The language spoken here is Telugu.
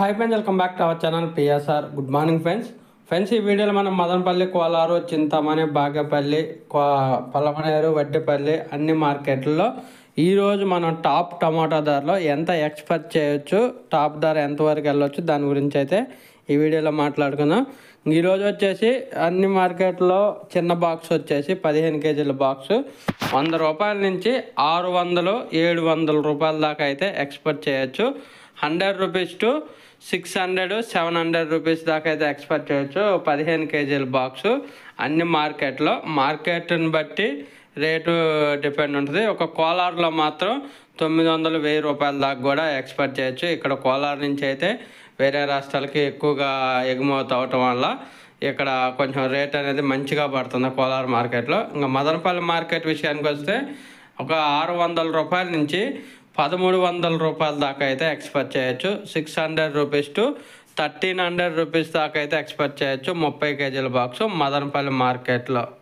hi friends welcome back to our channel PSR good morning friends friends ఈ వీడియోలో మనం మదనపల్లి కోలారు చింతమణి బాగేపల్లి కో- పలమనేరు వడ్డేపల్లి అన్ని మార్కెట్లలో ఈరోజు మనం టాప్ టమాటా ధరలో ఎంత ఎక్స్పెక్ట్ చేయొచ్చు టాప్ ధర ఎంతవరకు వెళ్ళొచ్చు దాని గురించి అయితే ఈ వీడియోలో మాట్లాడుకుందాం ఈరోజు వచ్చేసి అన్ని మార్కెట్లో చిన్న బాక్స్ వచ్చేసి పదిహేను కేజీల బాక్స్ వంద రూపాయల నుంచి ఆరు వందలు ఏడు వందల రూపాయల దాకా అయితే ఎక్స్పెక్ట్ చేయొచ్చు hundred rupees to six hundred seven hundred rupees దాకా అయితే ఎక్స్పెక్ట్ చేయొచ్చు పదిహేను కేజీల బాక్స్ అన్ని మార్కెట్లో మార్కెట్ని బట్టి రేటు డిపెండ్ ఉంటుంది ఒక కోలార్లో మాత్రం తొమ్మిది వందలు వెయ్యి రూపాయల దాకా కూడా ఎక్స్పెక్ట్ చేయొచ్చు ఇక్కడ కోలార్ నుంచి అయితే వేరే రాష్ట్రాలకి ఎక్కువగా ఎగుమతి అవటం వల్ల ఇక్కడ కొంచెం రేట్ అనేది మంచిగా పడుతుంది కోలార్ మార్కెట్లో ఇంకా మదనపల్లి మార్కెట్ విషయానికి వస్తే ఒక ఆరు వందల రూపాయల నుంచి పదమూడు వందల రూపాయల దాకా అయితే ఎక్స్పెక్ట్ చేయొచ్చు six hundred rupees to thirteen hundred rupees దాకా అయితే ఎక్స్పెక్ట్ చేయొచ్చు ముప్పై కేజీల బాక్స్ మదనపల్లి మార్కెట్లో